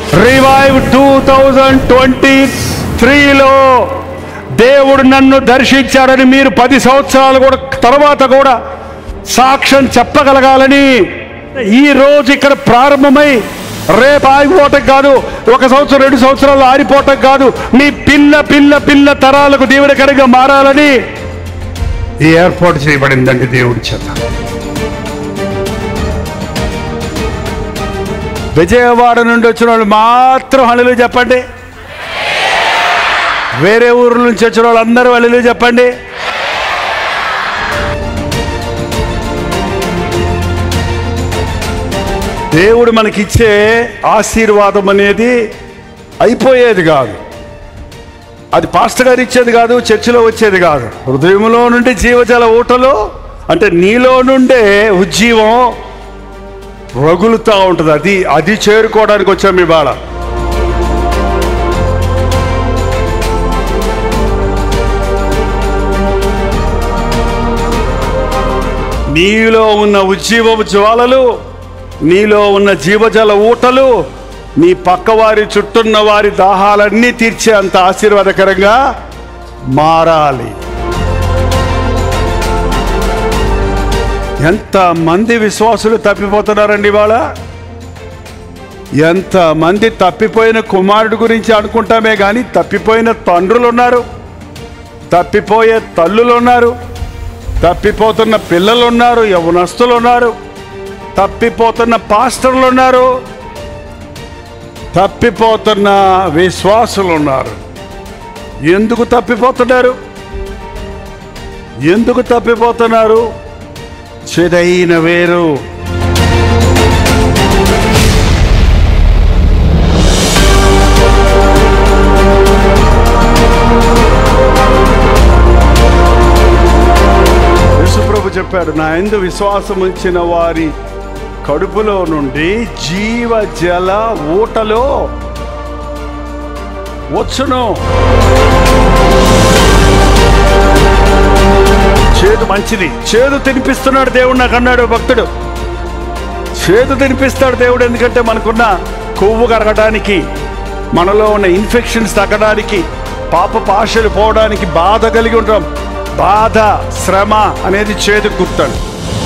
revive two thousand twenty త్రీలో దేవుడు నన్ను దర్శించాడని మీరు పది సంవత్సరాలు కూడా తర్వాత కూడా సాక్ష్యం చెప్పగలగాలని ఈ రోజు ఇక్కడ ప్రారంభమై రేపు ఆగిపోవటం కాదు ఒక సంవత్సరం రెండు సంవత్సరాలు ఆరిపోవటం కాదు మీ పిల్ల పిల్ల పిల్ల తరాలకు దేవుడికరంగా మారాలని ఈ ఏర్పాటు చేయబడిందండి దేవుడి చేత విజయవాడ నుండి వచ్చిన వాళ్ళు మాత్రం హళలు చెప్పండి వేరే ఊర్ల నుంచి వచ్చిన వాళ్ళు అందరూ హళలు చెప్పండి దేవుడు మనకిచ్చే ఆశీర్వాదం అనేది అయిపోయేది కాదు అది పాస్టర్ గారు ఇచ్చేది కాదు చర్చిలో వచ్చేది కాదు హృదయంలో నుండి జీవజల ఊటలో అంటే నీలో నుండే ఉజ్జీవం రగులుతూ ఉంటుంది అది అది చేరుకోవడానికి వచ్చాం ఇవాళ నీలో ఉన్న ఉజ్జీవపు జ్వాలలు నీలో ఉన్న జీవజల ఊటలు నీ పక్కవారి చుట్టున్న వారి దాహాలన్నీ తీర్చే అంత ఆశీర్వాదకరంగా మారాలి ఎంత మంది విశ్వాసులు తప్పిపోతున్నారండి ఇవాళ ఎంత మంది తప్పిపోయిన కుమారుడు గురించి అనుకుంటామే కానీ తప్పిపోయిన తండ్రులు ఉన్నారు తప్పిపోయే తల్లులు ఉన్నారు తప్పిపోతున్న పిల్లలు ఉన్నారు యవనస్తులు ఉన్నారు తప్పిపోతున్న పాస్టర్లు ఉన్నారు తప్పిపోతున్న విశ్వాసులు ఉన్నారు ఎందుకు తప్పిపోతున్నారు ఎందుకు తప్పిపోతున్నారు చెదైన వేరు యేసుప్రభు చెప్పాడు నా ఎందు విశ్వాసం ఉంచిన వారి కడుపులో నుండి జీవ జల ఊటలో వచ్చును చేదు మంచిది చేదు తినిపిస్తున్నాడు దేవుడు నాకు అన్నాడు భక్తుడు చేదు తినిపిస్తాడు దేవుడు ఎందుకంటే మనకున్న కొవ్వు కరగడానికి మనలో ఉన్న ఇన్ఫెక్షన్స్ తగ్గడానికి పాప పాశలు పోవడానికి బాధ కలిగి ఉంటాం బాధ శ్రమ అనేది చేదు గుర్తాడు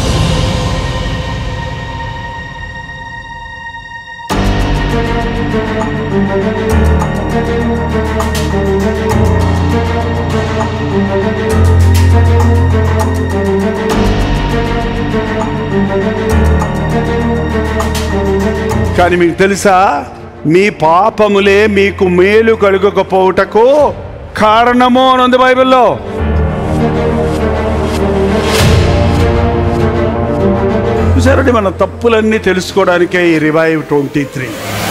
కానీ మీకు తెలుసా మీ పాపములే మీకు మేలు కలుగకపోవుటకు కారణము అని ఉంది బైబిల్లో చూసారండి మన తప్పులన్నీ తెలుసుకోవడానికే ఈ రివైవ్ ట్వంటీ త్రీ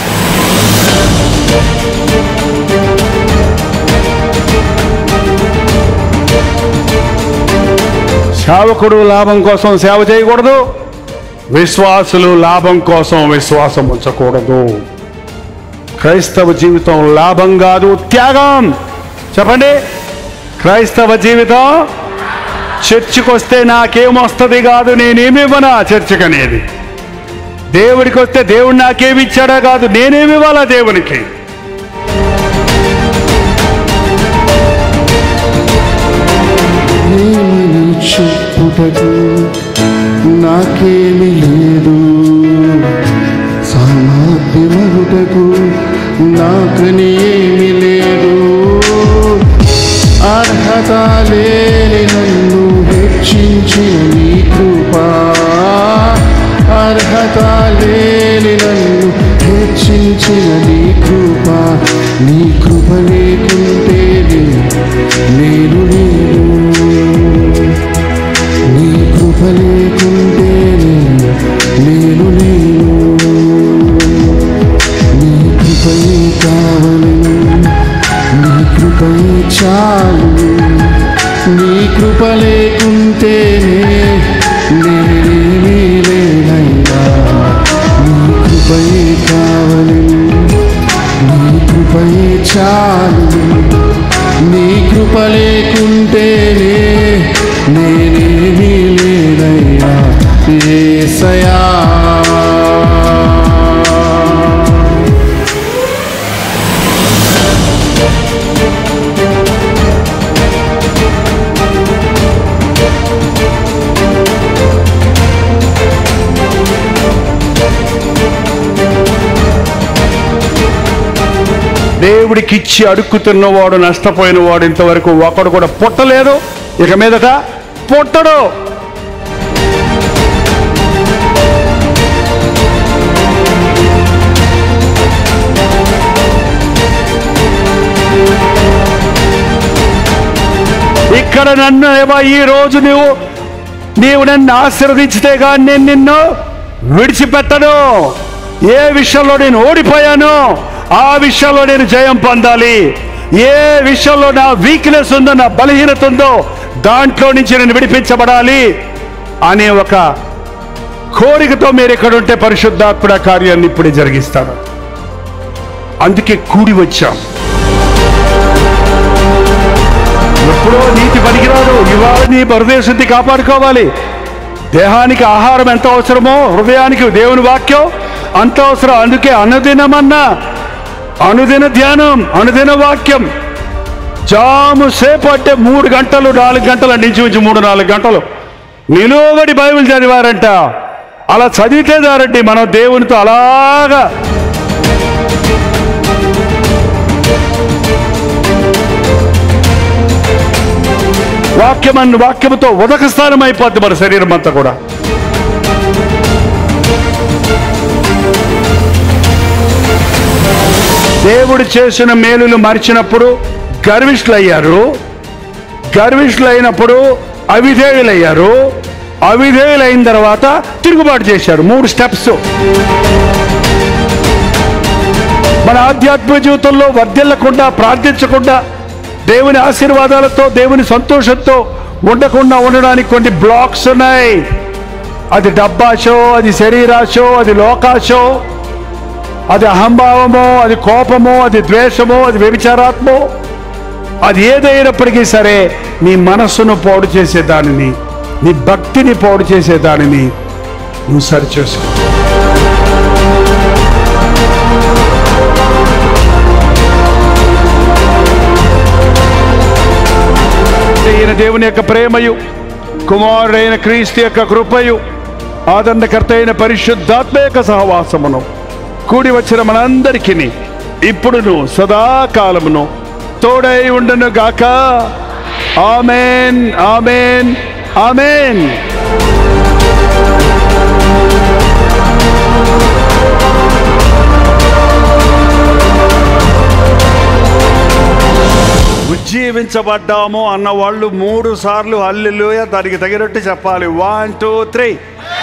సేవకుడు లాభం కోసం సేవ చేయకూడదు విశ్వాసులు లాభం కోసం విశ్వాసం ఉంచకూడదు క్రైస్తవ జీవితం లాభం కాదు త్యాగం చెప్పండి క్రైస్తవ జీవితం చర్చికి వస్తే నాకేమొస్తుంది కాదు నేనేమివ్వనా చర్చికి అనేది దేవుడికి వస్తే దేవుడు నాకేమి ఇచ్చాడా కాదు నేనేమి ఇవ్వాలా దేవునికి ఏమని చెప్పుటకు నాకేమి లేదు సామర్థ్యమగుటకు నాకని ఏమి లేదు అర్హత లేని నన్ను హెచ్చించిన నీ కృపా అర్హత లేని నన్ను హెచ్చించిన నీ కృప నీ కృప లేకుంటే నేను నేను నీ కృప లేకుంటే నేను నేను నీ కృపయే కావలను దేవుడికి ఇచ్చి అడుక్కుతున్నవాడు నష్టపోయిన వాడు ఇంతవరకు ఒకడు కూడా పుట్టలేదు ఇక మీదట పుట్టడు ఇక్కడ నన్ను ఏమో ఈ రోజు నువ్వు నీవు నన్ను ఆశీర్వదించితే కానీ నేను నిన్ను విడిచిపెట్టను ఏ విషయంలో నేను ఓడిపోయానో ఆ విషయంలో నేను జయం పొందాలి ఏ విషయంలో నా వీక్నెస్ ఉందో నా బలహీనత ఉందో దాంట్లో నుంచి నేను విడిపించబడాలి అనే ఒక కోరికతో మీరు ఇక్కడ ఉంటే పరిశుద్ధాత్ముడ కార్యాన్ని ఇప్పుడే జరిగిస్తాడు అందుకే కూడి వచ్చాం ఎప్పుడో నీతి పనికిరాదు ఇవాళ నీ హృదయ శుద్ధి కాపాడుకోవాలి దేహానికి ఆహారం ఎంత అవసరమో హృదయానికి దేవుని వాక్యం అంత అవసరం అందుకే అనుదినమన్నా అనుదిన ధ్యానం అనుదిన వాక్యం జాము సేపు అంటే మూడు గంటలు నాలుగు గంటలు నుంచి మూడు నాలుగు గంటలు నిలువబడి బైబిల్ చదివారంట అలా చదివితే దారండి మనం దేవునితో అలాగా వాక్యమన్ను వాక్యముతో ఉదక స్థానం అయిపోద్ది మన శరీరం అంతా కూడా దేవుడు చేసిన మేలులు మరిచినప్పుడు గర్విష్ఠులయ్యారు గర్విష్ఠులైనప్పుడు అవిధేయులయ్యారు అవిధేయులైన తర్వాత తిరుగుబాటు చేశారు మూడు స్టెప్స్ మన ఆధ్యాత్మిక జీవితంలో వర్ధిల్లకుండా ప్రార్థించకుండా దేవుని ఆశీర్వాదాలతో దేవుని సంతోషంతో ఉండకుండా ఉండడానికి కొన్ని బ్లాక్స్ ఉన్నాయి అది డబ్బాశో అది శరీరాశో అది లోకాశో అది అహంభావమో అది కోపమో అది ద్వేషమో అది వ్యభిచారాత్మో అది ఏదైనప్పటికీ సరే నీ మనస్సును పాడు చేసే దానిని నీ భక్తిని పాడు చేసే దానిని నువ్వు సరిచేసుకో అయిన దేవుని యొక్క ప్రేమయు కుమారుడైన క్రీస్తు యొక్క కృపయు ఆదరణకర్త అయిన పరిశుద్ధాత్మ యొక్క సహవాసమును కూడి వచ్చిన మనందరికీ ఇప్పుడును సదాకాలమును తోడై ఉండను గాక ఆమెన్ ఆమెన్ ఆమెన్ ఉజ్జీవించబడ్డాము అన్న వాళ్ళు మూడు సార్లు హల్లెలూయ దానికి తగినట్టు చెప్పాలి వన్ టూ త్రీ